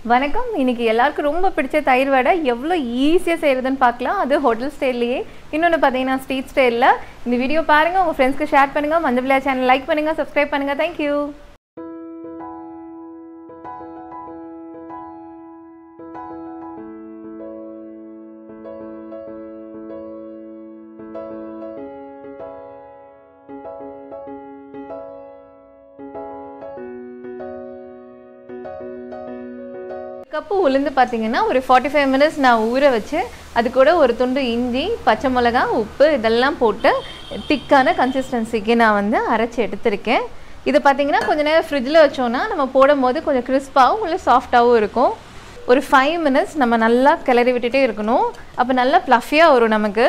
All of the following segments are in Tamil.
வணக்கம் இன்னைக்கு எல்லாருக்கும் ரொம்ப பிடிச்ச தயிர் வடை எவ்வளோ ஈஸியாக செய்கிறதுன்னு பார்க்கலாம் அது ஹோட்டல் ஸ்டைல்லையே இன்னொன்று பார்த்தீங்கன்னா ஸ்ட்ரீட் ஸ்டைலில் இந்த வீடியோ பாருங்கள் உங்கள் ஃப்ரெண்ட்ஸ்க்கு ஷேர் பண்ணுங்கள் மஞ்சள் பிள்ளையா சேனல் லைக் பண்ணுங்கள் சப்ஸ்கிரைப் பண்ணுங்கள் தேங்க்யூ கப்பு உளுந்து பார்த்தீங்கன்னா ஒரு ஃபார்ட்டி ஃபைவ் மினிட்ஸ் நான் ஊற வச்சு அது கூட ஒரு துண்டு இஞ்சி பச்சை மிளகா உப்பு இதெல்லாம் போட்டு திக்கான கன்சிஸ்டன்சிக்கு நான் வந்து அரைச்சி எடுத்திருக்கேன் இது பார்த்தீங்கன்னா கொஞ்ச நேரம் ஃப்ரிட்ஜில் வச்சோன்னா நம்ம போடும் போது கொஞ்சம் கிறிஸ்பாகவும் இல்லை சாஃப்டாகவும் இருக்கும் ஒரு ஃபைவ் மினிட்ஸ் நம்ம நல்லா கிளறி விட்டுட்டே இருக்கணும் அப்போ நல்லா ப்ளஃபியாக வரும் நமக்கு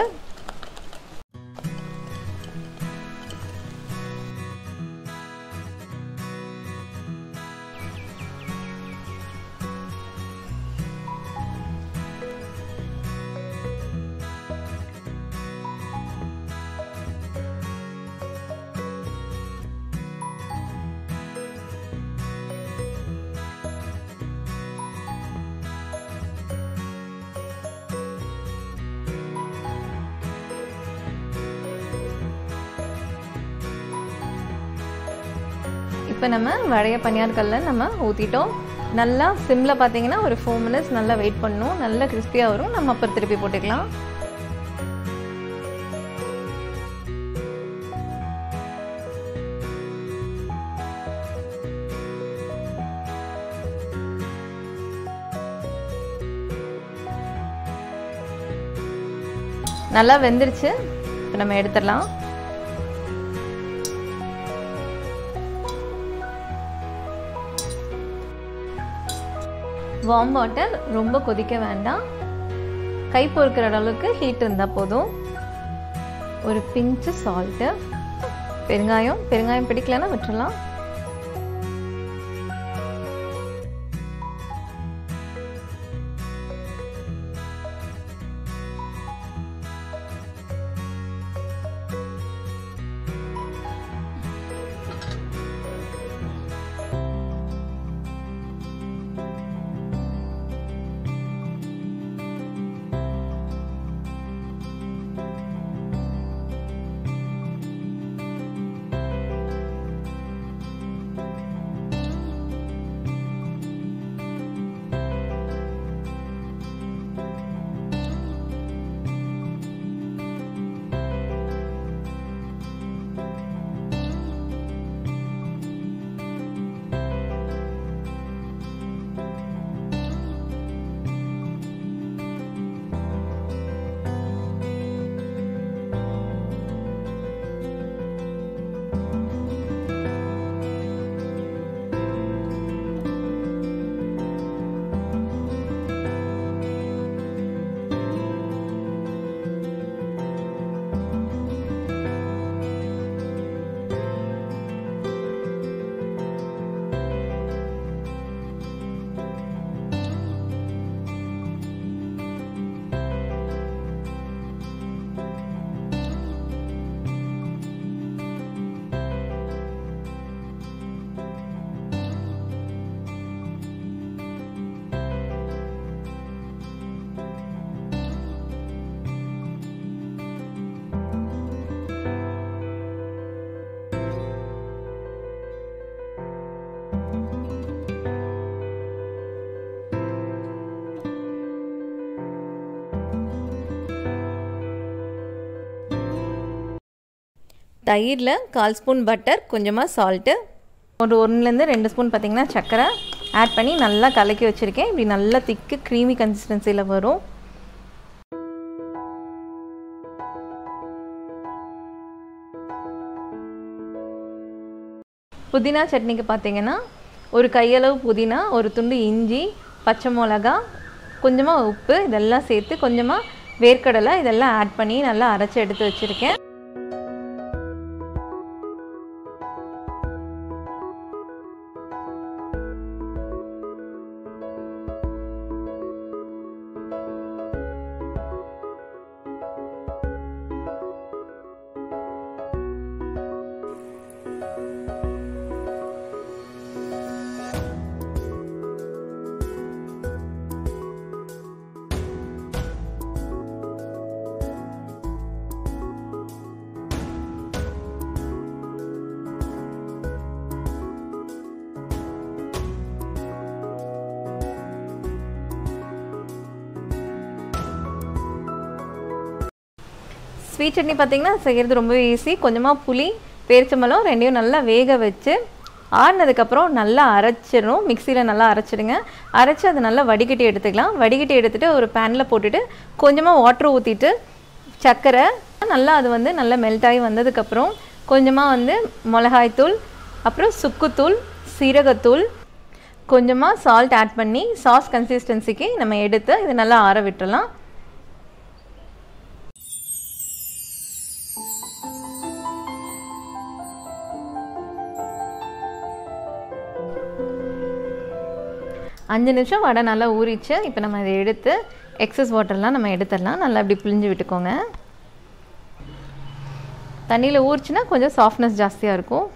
இப்போ நம்ம வடைய பனியார்கல்ல நம்ம ஊற்றிட்டோம் நல்லா சிம்மில் பார்த்தீங்கன்னா ஒரு ஃபோர் மினிட்ஸ் நல்லா வெயிட் பண்ணணும் நல்லா கிறிஸ்பியாக வரும் நம்ம அப்புறம் திருப்பி போட்டுக்கலாம் நல்லா வெந்துருச்சு இப்போ நம்ம எடுத்துடலாம் வார்ம் வாட்டர் ரொம்ப கொதிக்க வேண்டாம் கை பொறுக்கிற அளவுக்கு ஹீட் இருந்தால் போதும் ஒரு பிஞ்சு சால்ட்டு பெருங்காயம் பெருங்காயம் பிடிக்கலன்னா விட்டுறலாம் தயிரில் கால் ஸ்பூன் பட்டர் கொஞ்சமாக சால்ட்டு ஒரு ஒன்றுலேருந்து ரெண்டு ஸ்பூன் பார்த்திங்கன்னா சர்க்கரை ஆட் பண்ணி நல்லா கலக்கி வச்சுருக்கேன் இப்படி நல்லா திக்கு க்ரீமி கன்சிஸ்டன்சியில் வரும் புதினா சட்னிக்கு பார்த்தீங்கன்னா ஒரு கையளவு புதினா ஒரு துண்டு இஞ்சி பச்சை மிளகா கொஞ்சமாக உப்பு இதெல்லாம் சேர்த்து கொஞ்சமாக வேர்க்கடலை இதெல்லாம் ஆட் பண்ணி நல்லா அரைச்சி எடுத்து வச்சுருக்கேன் ஸ்வீட் சட்னி பார்த்தீங்கன்னா செய்கிறது ரொம்ப ஈஸி கொஞ்சமாக புளி பேரிச்சம்பழம் ரெண்டையும் நல்லா வேக வச்சு ஆறுனதுக்கப்புறம் நல்லா அரைச்சிடணும் மிக்சியில் நல்லா அரைச்சிடுங்க அரைச்சி அதை நல்லா வடிகட்டி எடுத்துக்கலாம் வடிகட்டி எடுத்துகிட்டு ஒரு பேனில் போட்டுட்டு கொஞ்சமாக வாட்டர் ஊற்றிட்டு சர்க்கரை நல்லா அது வந்து நல்லா மெல்ட் ஆகி வந்ததுக்கப்புறம் கொஞ்சமாக வந்து மிளகாய்த்தூள் அப்புறம் சுக்குத்தூள் சீரகத்தூள் கொஞ்சமாக சால்ட் ஆட் பண்ணி சாஸ் கன்சிஸ்டன்சிக்கு நம்ம எடுத்து இதை நல்லா ஆற விட்டுறலாம் அஞ்சு நிமிஷம் வடை நல்லா ஊறிச்சு இப்போ நம்ம இதை எடுத்து எக்ஸஸ் வாட்டர்லாம் நம்ம எடுத்துடலாம் நல்லா இப்படி பிழிஞ்சு விட்டுக்கோங்க தண்ணியில் ஊறிச்சுன்னா கொஞ்சம் சாஃப்ட்னஸ் ஜாஸ்தியாக இருக்கும்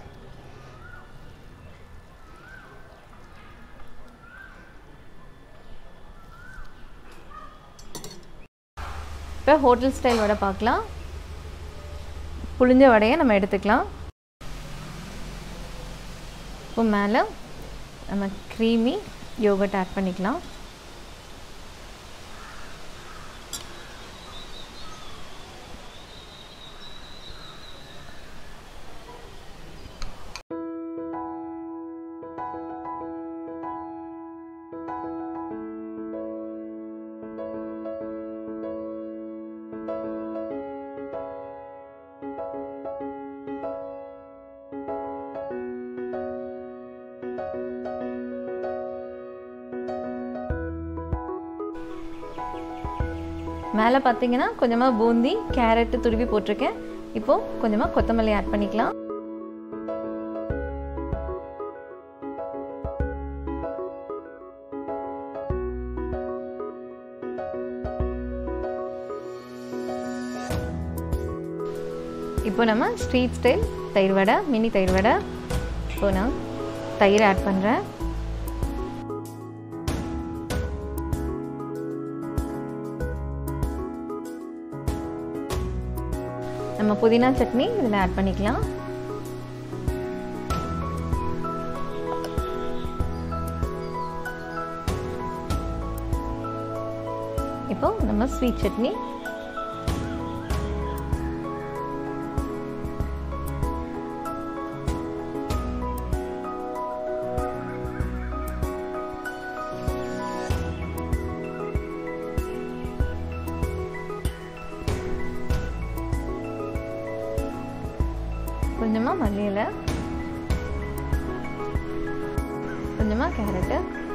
இப்போ ஹோட்டல் ஸ்டைல் வடை பார்க்கலாம் புளிஞ்ச வடையை நம்ம எடுத்துக்கலாம் இப்போ மேலே நம்ம க்ரீமி யோகட் ஆட் பண்ணிக்கலாம் மேலே பார்த்தீங்கன்னா கொஞ்சமாக பூந்தி கேரட்டு துருவி போட்டிருக்கேன் இப்போது கொஞ்சமாக கொத்தமல்லி ஆட் பண்ணிக்கலாம் இப்போ நம்ம ஸ்ட்ரீட் ஸ்டைல் தயிர் வடை மினி தயிர் வடை இப்போ நான் தயிர் ஆட் பண்ணுறேன் நம்ம புதினா சட்னி இதில் ஆட் பண்ணிக்கலாம் இப்போ நம்ம ஸ்வீட் சட்னி கொஞ்சமாக மல்லி இலை கொஞ்சமாக கேரட்டு